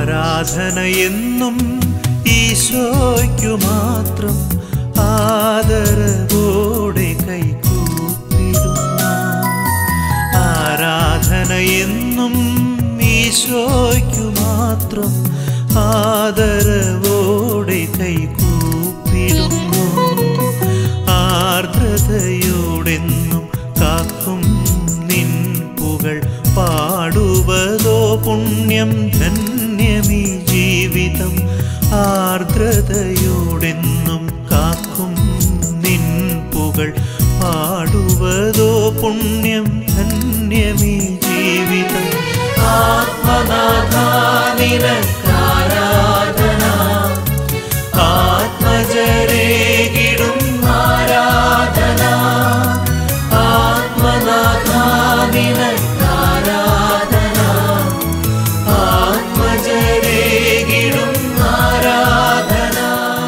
ആരാധനയെന്നും ഈശോയ്ക്കു മാത്രം ആദരവോടെ കൈകൂപ്പിടുന്നു ആരാധനയെന്നും ഈശോയ്ക്കു മാത്രം ആദരവോടെ കൈകൂപ്പിടുന്നു ആർദ്രതയോടെന്നും കാക്കും നിൻ പുകൾ പാടുവതോ പുണ്യം ധന്യമീ ജീവിതം ആർദ്രതയോടെന്നും കാക്കും നിൻ പുകൾ പാടുവതോ പുണ്യം ധന്യമീ ജീവിതം ആത്മനാഥാനിരക്കാരാധന ആത്മജരേകിടും ആരാധന ആത്മനാഥാനിരക്കാരാധന ആത്മജരേകിടും ആരാധന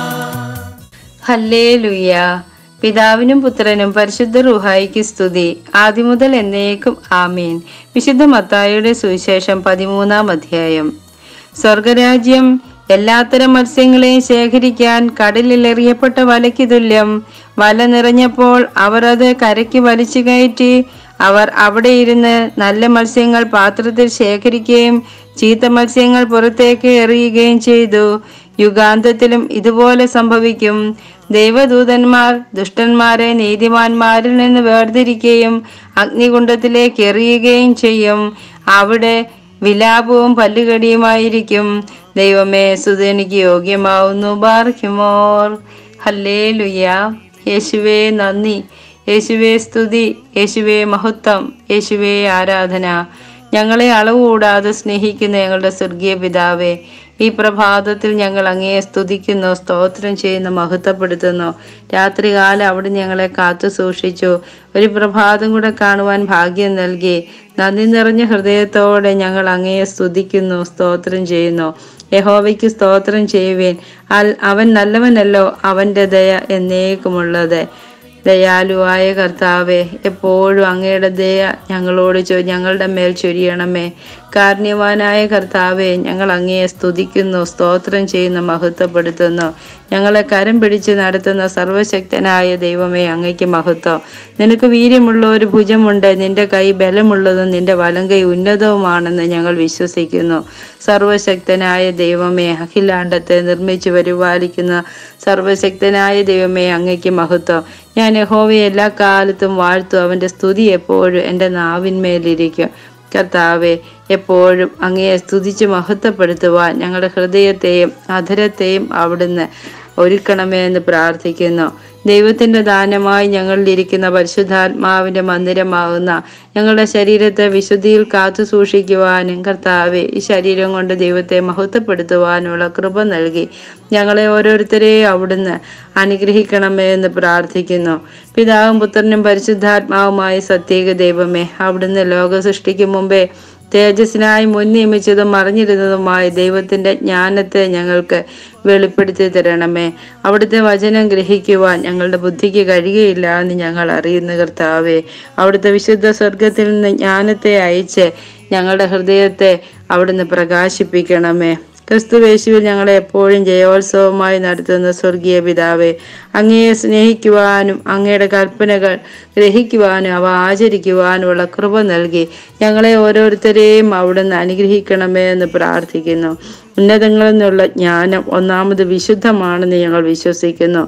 ഹല്ലേ ലുയ്യ പിതാവിനും പുത്രനും പരിശുദ്ധ റുഹായിക്ക് സ്തുതി ആദ്യമുതൽ എന്നേക്കും ആമീൻ വിശുദ്ധ മത്തായിയുടെ സുവിശേഷം പതിമൂന്നാം അധ്യായം സ്വർഗരാജ്യം എല്ലാത്തരം മത്സ്യങ്ങളെയും ശേഖരിക്കാൻ കടലിൽ എറിയപ്പെട്ട വലയ്ക്ക് തുല്യം വല നിറഞ്ഞപ്പോൾ അവർ അത് കരയ്ക്ക് വലിച്ചു കയറ്റി അവർ അവിടെ ഇരുന്ന് നല്ല മത്സ്യങ്ങൾ പാത്രത്തിൽ ശേഖരിക്കുകയും ചീത്ത മത്സ്യങ്ങൾ പുറത്തേക്ക് എറിയുകയും ചെയ്തു യുഗാന്തത്തിലും ഇതുപോലെ സംഭവിക്കും ദൈവദൂതന്മാർ ദുഷ്ടന്മാരെ നീതിമാന്മാരിൽ നിന്ന് വേർതിരിക്കുകയും അഗ്നികുണ്ഡത്തിലേക്ക് എറിയുകയും ചെയ്യും അവിടെ വിലാപവും പല്ലുകടിയുമായിരിക്കും ദൈവമേ സുതനിക്ക് യോഗ്യമാവുന്നു ബാർഹിമോർ ഹല്ലേ ലുയ്യ യേശുവേ നന്ദി യേശുവേ സ്തുതി യേശുവേ മഹത്വം യേശുവേ ആരാധന ഞങ്ങളെ അളവ് കൂടാതെ സ്നേഹിക്കുന്ന ഞങ്ങളുടെ സ്വർഗീയ പിതാവേ ഈ പ്രഭാതത്തിൽ ഞങ്ങൾ അങ്ങയെ സ്തുതിക്കുന്നു സ്തോത്രം ചെയ്യുന്നു മഹത്വപ്പെടുത്തുന്നു രാത്രികാലം അവിടെ ഞങ്ങളെ കാത്തു സൂക്ഷിച്ചു ഒരു പ്രഭാതം കൂടെ കാണുവാൻ ഭാഗ്യം നൽകി നന്ദി നിറഞ്ഞ ഹൃദയത്തോടെ ഞങ്ങൾ അങ്ങയെ സ്തുതിക്കുന്നു സ്തോത്രം ചെയ്യുന്നു യഹോവയ്ക്ക് സ്തോത്രം ചെയ്യുവേൻ അൽ അവൻ നല്ലവനല്ലോ അവന്റെ ദയ എന്നേക്കുമുള്ളത് ദയാലുവായ കർത്താവെ എപ്പോഴും അങ്ങയുടെ ദയ ഞങ്ങളോട് ചൊ ഞങ്ങളുടെ മേൽ ചൊരിയണമേ കാരുണ്യവാനായ കർത്താവെ ഞങ്ങൾ അങ്ങയെ സ്തുതിക്കുന്നു സ്തോത്രം ചെയ്യുന്നു മഹത്വപ്പെടുത്തുന്നു ഞങ്ങളെ കരം പിടിച്ച് നടത്തുന്ന സർവശക്തനായ ദൈവമേ അങ്ങയ്ക്ക് മഹത്വം നിനക്ക് വീര്യമുള്ള ഒരു ഭുജമുണ്ട് നിന്റെ കൈ ബലമുള്ളതും നിന്റെ വലം കൈ ഉന്നതവുമാണെന്ന് ഞങ്ങൾ വിശ്വസിക്കുന്നു സർവശക്തനായ ദൈവമേ അഖിലാണ്ടത്തെ നിർമ്മിച്ചു പരിപാലിക്കുന്ന സർവശക്തനായ ദൈവമേ അങ്ങയ്ക്ക് മഹത്വം ഞാൻ യഹോവയെ എല്ലാ കാലത്തും വാഴ്ത്തും അവന്റെ സ്തുതി എപ്പോഴും എൻ്റെ നാവിന്മേലിരിക്കും കർത്താവെ എപ്പോഴും അങ്ങയെ സ്തുതിച്ച് മഹത്വപ്പെടുത്തുവാൻ ഞങ്ങളുടെ ഹൃദയത്തെയും അധരത്തെയും അവിടുന്ന് ഒരുക്കണമേ എന്ന് പ്രാർത്ഥിക്കുന്നു ദൈവത്തിന്റെ ദാനമായി ഞങ്ങളിലിരിക്കുന്ന പരിശുദ്ധാത്മാവിന്റെ മന്ദിരമാകുന്ന ഞങ്ങളുടെ ശരീരത്തെ വിശുദ്ധിയിൽ കാത്തു സൂക്ഷിക്കുവാനും കർത്താവെ ഈ ശരീരം കൊണ്ട് ദൈവത്തെ മഹത്വപ്പെടുത്തുവാനുള്ള കൃപ നൽകി ഞങ്ങളെ ഓരോരുത്തരെയും അവിടുന്ന് അനുഗ്രഹിക്കണമേ എന്ന് പ്രാർത്ഥിക്കുന്നു പിതാവും പുത്രനും പരിശുദ്ധാത്മാവുമായ സത്യേക ദൈവമേ അവിടുന്ന് ലോക സൃഷ്ടിക്ക് മുമ്പേ തേജസ്സിനായി മുൻ നിയമിച്ചതും മറിഞ്ഞിരുന്നതുമായ ദൈവത്തിന്റെ ജ്ഞാനത്തെ ഞങ്ങൾക്ക് വെളിപ്പെടുത്തി തരണമേ അവിടുത്തെ വചനം ഗ്രഹിക്കുവാൻ ഞങ്ങളുടെ ബുദ്ധിക്ക് കഴിയുകയില്ല എന്ന് ഞങ്ങൾ അറിയുന്ന കർത്താവേ അവിടുത്തെ വിശുദ്ധ സ്വർഗത്തിൽ നിന്ന് ജ്ഞാനത്തെ അയച്ച് ഞങ്ങളുടെ ഹൃദയത്തെ അവിടുന്ന് പ്രകാശിപ്പിക്കണമേ ക്രിസ്തുവേശുവിൽ ഞങ്ങളെ എപ്പോഴും ജയോത്സവമായി നടത്തുന്ന സ്വർഗീയ പിതാവേ അങ്ങയെ സ്നേഹിക്കുവാനും അങ്ങയുടെ കൽപ്പനകൾ ഗ്രഹിക്കുവാനും അവ ആചരിക്കുവാനുമുള്ള കൃപ നൽകി ഞങ്ങളെ ഓരോരുത്തരെയും അവിടുന്ന് അനുഗ്രഹിക്കണമേ എന്ന് പ്രാർത്ഥിക്കുന്നു ഉന്നതങ്ങളിൽ നിന്നുള്ള ജ്ഞാനം ഒന്നാമത് വിശുദ്ധമാണെന്ന് ഞങ്ങൾ വിശ്വസിക്കുന്നു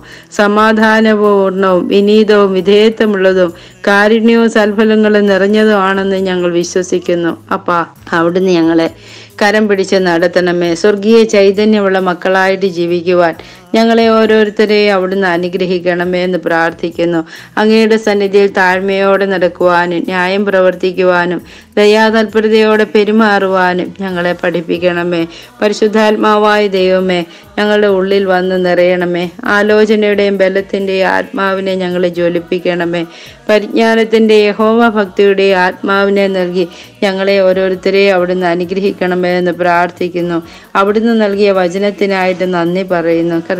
സമാധാനപൂർണവും വിനീതവും വിധേയത്വമുള്ളതും കാരുണ്യവും സൽഫലങ്ങളും നിറഞ്ഞതുമാണെന്ന് ഞങ്ങൾ വിശ്വസിക്കുന്നു അപ്പാ അവിടുന്ന് ഞങ്ങളെ കരം പിടിച്ച് നടത്തണമേ സ്വർഗീയ ചൈതന്യമുള്ള മക്കളായിട്ട് ജീവിക്കുവാൻ ഞങ്ങളെ ഓരോരുത്തരെയും അവിടുന്ന് അനുഗ്രഹിക്കണമേ എന്ന് പ്രാർത്ഥിക്കുന്നു അങ്ങയുടെ സന്നിധിയിൽ താഴ്മയോടെ നടക്കുവാനും ന്യായം പ്രവർത്തിക്കുവാനും ദയാതൽപരതയോടെ പെരുമാറുവാനും ഞങ്ങളെ പഠിപ്പിക്കണമേ പരിശുദ്ധാത്മാവായ ദൈവമേ ഞങ്ങളുടെ ഉള്ളിൽ വന്ന് നിറയണമേ ആലോചനയുടെയും ബലത്തിൻ്റെയും ആത്മാവിനെ ഞങ്ങളെ ജ്വലിപ്പിക്കണമേ പരിജ്ഞാനത്തിൻ്റെ യഹോവ ഭക്തിയുടെയും ആത്മാവിനെ നൽകി ഞങ്ങളെ ഓരോരുത്തരെയും അവിടുന്ന് അനുഗ്രഹിക്കണമേ എന്ന് പ്രാർത്ഥിക്കുന്നു അവിടുന്ന് നൽകിയ വചനത്തിനായിട്ട് നന്ദി പറയുന്നു കർത്താവ്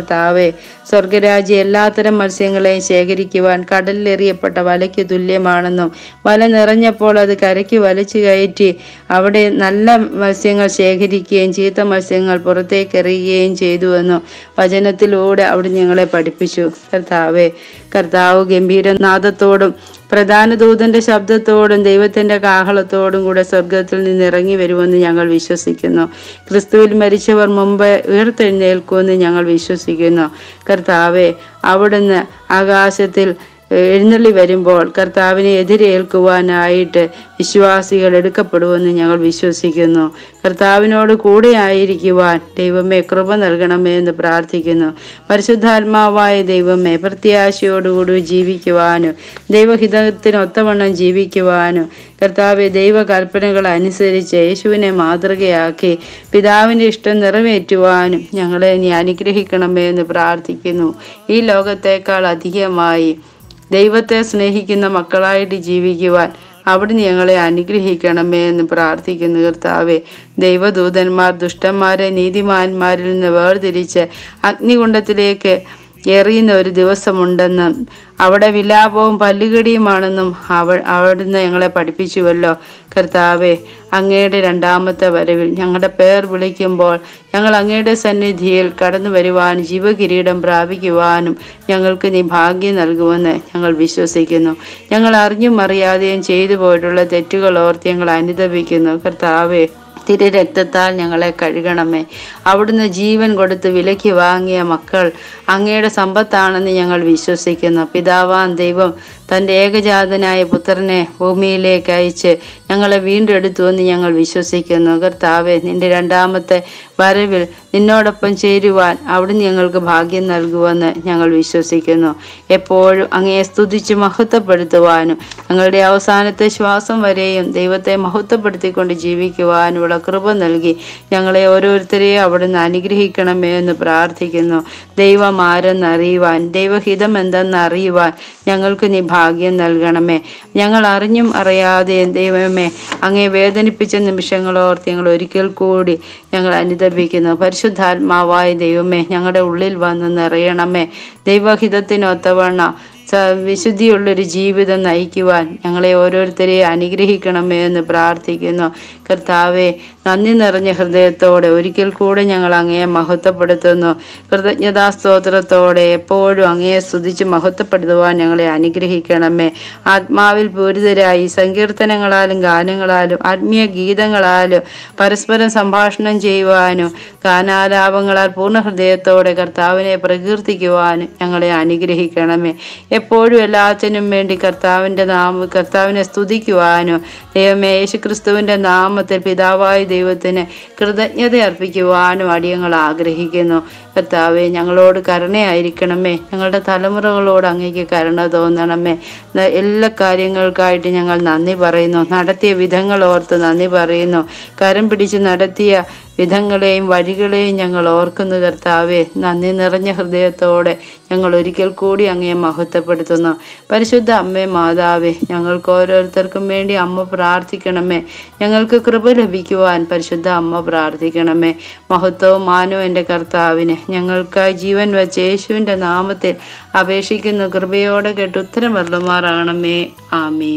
കർത്താവെ സ്വർഗരാജ്യ എല്ലാത്തരം മത്സ്യങ്ങളെയും ശേഖരിക്കുവാൻ കടലിലെറിയപ്പെട്ട വലയ്ക്ക് തുല്യമാണെന്നും വല നിറഞ്ഞപ്പോൾ അത് കരയ്ക്ക് വലിച്ചു കയറ്റി അവിടെ നല്ല മത്സ്യങ്ങൾ ശേഖരിക്കുകയും ചീത്ത മത്സ്യങ്ങൾ പുറത്തേക്ക് എറിയുകയും ചെയ്തുവെന്നും വചനത്തിലൂടെ അവിടെ ഞങ്ങളെ പഠിപ്പിച്ചു കർത്താവെ കർത്താവ് ഗംഭീരനാദത്തോടും പ്രധാന ദൂതന്റെ ശബ്ദത്തോടും ദൈവത്തിന്റെ കാഹളത്തോടും കൂടെ സ്വർഗത്തിൽ നിന്ന് ഇറങ്ങി വരുമെന്ന് ഞങ്ങൾ വിശ്വസിക്കുന്നു ക്രിസ്തുവിൽ മരിച്ചവർ മുമ്പ് ഉയർത്തെഴുന്നേൽക്കുമെന്ന് ഞങ്ങൾ വിശ്വസിക്കുന്നു കർത്താവെ അവിടുന്ന് ആകാശത്തിൽ എഴുന്നള്ളി വരുമ്പോൾ കർത്താവിനെ എതിരേൽക്കുവാനായിട്ട് വിശ്വാസികൾ എടുക്കപ്പെടുമെന്ന് ഞങ്ങൾ വിശ്വസിക്കുന്നു കർത്താവിനോട് കൂടെ ആയിരിക്കുവാൻ ദൈവമേ കൃപ നൽകണമേ എന്ന് പ്രാർത്ഥിക്കുന്നു പരിശുദ്ധാത്മാവായ ദൈവമേ പ്രത്യാശയോടുകൂടി ജീവിക്കുവാനും ദൈവഹിതത്തിനൊത്തവണ്ണം ജീവിക്കുവാനും കർത്താവെ ദൈവകൽപ്പനകൾ അനുസരിച്ച് യേശുവിനെ മാതൃകയാക്കി പിതാവിൻ്റെ ഇഷ്ടം നിറവേറ്റുവാനും ഞങ്ങളെ നീ അനുഗ്രഹിക്കണമേ എന്ന് പ്രാർത്ഥിക്കുന്നു ഈ ലോകത്തേക്കാൾ അധികമായി ദൈവത്തെ സ്നേഹിക്കുന്ന മക്കളായിട്ട് ജീവിക്കുവാൻ അവിടുന്ന് ഞങ്ങളെ അനുഗ്രഹിക്കണമേ എന്ന് പ്രാർത്ഥിക്കുന്നു കർത്താവെ ദൈവദൂതന്മാർ ദുഷ്ടന്മാരെ നീതിമാന്മാരിൽ നിന്ന് വേർതിരിച്ച് അഗ്നികുണ്ഡത്തിലേക്ക് എറിയുന്ന ഒരു ദിവസമുണ്ടെന്നും അവിടെ വിലാപവും പല്ലുകടിയുമാണെന്നും അവ അവിടുന്ന് ഞങ്ങളെ പഠിപ്പിച്ചുവല്ലോ കർത്താവെ അങ്ങയുടെ രണ്ടാമത്തെ വരവിൽ ഞങ്ങളുടെ പേർ വിളിക്കുമ്പോൾ ഞങ്ങൾ അങ്ങയുടെ സന്നിധിയിൽ കടന്നു വരുവാനും ജീവകിരീടം പ്രാപിക്കുവാനും ഞങ്ങൾക്ക് നീ ഭാഗ്യം നൽകുമെന്ന് ഞങ്ങൾ വിശ്വസിക്കുന്നു ഞങ്ങൾ അറിഞ്ഞും അറിയാതെയും ചെയ്തു പോയിട്ടുള്ള തെറ്റുകൾ ഓർത്ത് ഞങ്ങൾ അനുദപിക്കുന്നു കർത്താവെ തിരു രക്തത്താൽ ഞങ്ങളെ കഴുകണമേ അവിടുന്ന് ജീവൻ കൊടുത്ത് വിലയ്ക്ക് വാങ്ങിയ മക്കൾ അങ്ങയുടെ സമ്പത്താണെന്ന് ഞങ്ങൾ വിശ്വസിക്കുന്നു പിതാവാൻ ദൈവം തൻ്റെ ഏകജാതനായ പുത്രനെ ഭൂമിയിലേക്ക് അയച്ച് ഞങ്ങളെ വീണ്ടെടുത്തു എന്ന് ഞങ്ങൾ വിശ്വസിക്കുന്നു കർത്താവെ നിന്റെ രണ്ടാമത്തെ വരവിൽ നിന്നോടൊപ്പം ചേരുവാൻ അവിടുന്ന് ഞങ്ങൾക്ക് ഭാഗ്യം നൽകുമെന്ന് ഞങ്ങൾ വിശ്വസിക്കുന്നു എപ്പോഴും അങ്ങയെ സ്തുതിച്ച് മഹത്വപ്പെടുത്തുവാനും ഞങ്ങളുടെ അവസാനത്തെ ശ്വാസം വരെയും ദൈവത്തെ മഹത്വപ്പെടുത്തിക്കൊണ്ട് ജീവിക്കുവാനുള്ള കൃപ നൽകി ഞങ്ങളെ ഓരോരുത്തരെയും അവിടുന്ന് അനുഗ്രഹിക്കണമേ എന്ന് പ്രാർത്ഥിക്കുന്നു ദൈവം ആരെന്ന് അറിയുവാൻ ദൈവഹിതം എന്തെന്ന് അറിയുവാൻ ഞങ്ങൾക്ക് നീ ഭാഗ്യം നൽകണമേ ഞങ്ങൾ അറിഞ്ഞും അറിയാതെയും ദൈവമേ അങ്ങേ വേദനിപ്പിച്ച നിമിഷങ്ങളോർത്ത് ഞങ്ങൾ ഒരിക്കൽ കൂടി ഞങ്ങൾ അനുദപിക്കുന്നു പരിശുദ്ധാത്മാവായ ദൈവമേ ഞങ്ങളുടെ ഉള്ളിൽ വന്ന് നിറയണമേ ദൈവഹിതത്തിനൊത്തവണ്ണം സ വിശുദ്ധിയുള്ളൊരു ജീവിതം നയിക്കുവാൻ ഞങ്ങളെ ഓരോരുത്തരെയും അനുഗ്രഹിക്കണമേ എന്ന് പ്രാർത്ഥിക്കുന്നു കർത്താവെ നന്ദി നിറഞ്ഞ ഹൃദയത്തോടെ ഒരിക്കൽ കൂടെ ഞങ്ങൾ അങ്ങയെ മഹത്വപ്പെടുത്തുന്നു കൃതജ്ഞതാ സ്തോത്രത്തോടെ എപ്പോഴും അങ്ങയെ സ്തുതിച്ച് മഹത്വപ്പെടുത്തുവാൻ ഞങ്ങളെ അനുഗ്രഹിക്കണമേ ആത്മാവിൽ പൂരിതരായി സങ്കീർത്തനങ്ങളാലും ഗാനങ്ങളാലും ആത്മീയ ഗീതങ്ങളാലും പരസ്പരം സംഭാഷണം ചെയ്യുവാനും ഗാനാലാപങ്ങളാൽ പൂർണ്ണ ഹൃദയത്തോടെ കർത്താവിനെ പ്രകീർത്തിക്കുവാനും ഞങ്ങളെ അനുഗ്രഹിക്കണമേ എപ്പോഴും എല്ലാത്തിനും വേണ്ടി കർത്താവിൻ്റെ നാമ കർത്താവിനെ സ്തുതിക്കുവാനും ദൈവമേ യേശുക്രിസ്തുവിൻ്റെ നാമത്തിൽ പിതാവായ ദൈവത്തിന് കൃതജ്ഞത അർപ്പിക്കുവാനും അടിയങ്ങൾ ആഗ്രഹിക്കുന്നു കർത്താവെ ഞങ്ങളോട് കരുണയായിരിക്കണമേ ഞങ്ങളുടെ തലമുറകളോട് അങ്ങേക്ക് കരുണ തോന്നണമേ ന- എല്ലാ കാര്യങ്ങൾക്കായിട്ട് ഞങ്ങൾ നന്ദി പറയുന്നു നടത്തിയ വിധങ്ങൾ ഓർത്ത് നന്ദി പറയുന്നു കരം പിടിച്ച് നടത്തിയ വിധങ്ങളെയും വഴികളെയും ഞങ്ങൾ ഓർക്കുന്നു കർത്താവെ നന്ദി നിറഞ്ഞ ഹൃദയത്തോടെ ഞങ്ങൾ ഒരിക്കൽ കൂടി അങ്ങയെ മഹത്വപ്പെടുത്തുന്നു പരിശുദ്ധ അമ്മേ മാതാവേ ഞങ്ങൾക്ക് ഓരോരുത്തർക്കും വേണ്ടി അമ്മ പ്രാർത്ഥിക്കണമേ ഞങ്ങൾക്ക് കൃപ ലഭിക്കുവാൻ പരിശുദ്ധ അമ്മ പ്രാർത്ഥിക്കണമേ മഹത്വവും മാനവും എൻ്റെ കർത്താവിന് ഞങ്ങൾക്കായി ജീവൻ വെച്ച യേശുവിൻ്റെ നാമത്തിൽ അപേക്ഷിക്കുന്നു കൃപയോടെ കേട്ട് ഉത്തരം വരളുമാറാകണമേ ആമീൻ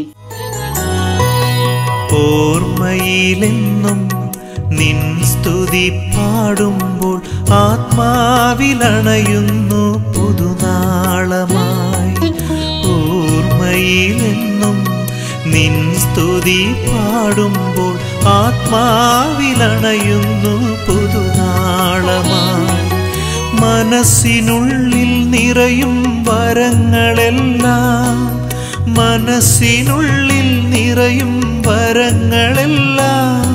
ഓർമ്മയിലെന്നും നിൻ സ്തുതി പാടുമ്പോൾ ആത്മാവിലണയുന്നു പുതുനാളമായി ഓർമ്മയിലെന്നും നിൻ സ്തുതി പാടുമ്പോൾ ആത്മാവിലണയുന്നു പുതുനാളമായി മനസ്സിനുള്ളിൽ നിറയും വരങ്ങളെല്ലാം മനസ്സിനുള്ളിൽ നിറയും വരങ്ങളെല്ലാം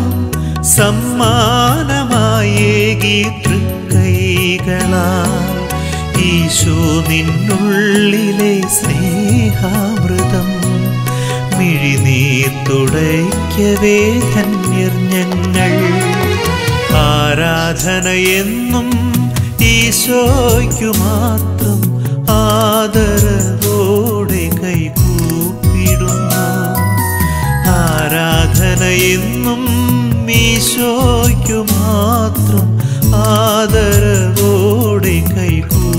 സമ്മാനമായേകി തൃക്കൈകളാൽ ഈശോ നിന്നുള്ളിലെ സ്നേഹാമൃതം മിഴിനീർ തുടയ്ക്കവേ ധന്യർ ഞങ്ങൾ ആരാധനയെന്നും ഈശോയ്ക്കു മാത്രം ആദരവോടെ കൈകൂപ്പിടുന്നു ആരാധനയെന്നും ഈശോയ്ക്കു മാത്രം ആദരവോടെ കൈകൂപ്പിടുന്നു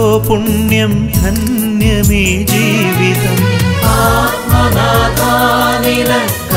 പുണ്യം ധന്യമീ ജീവിതം ആത്മനാഥാനിന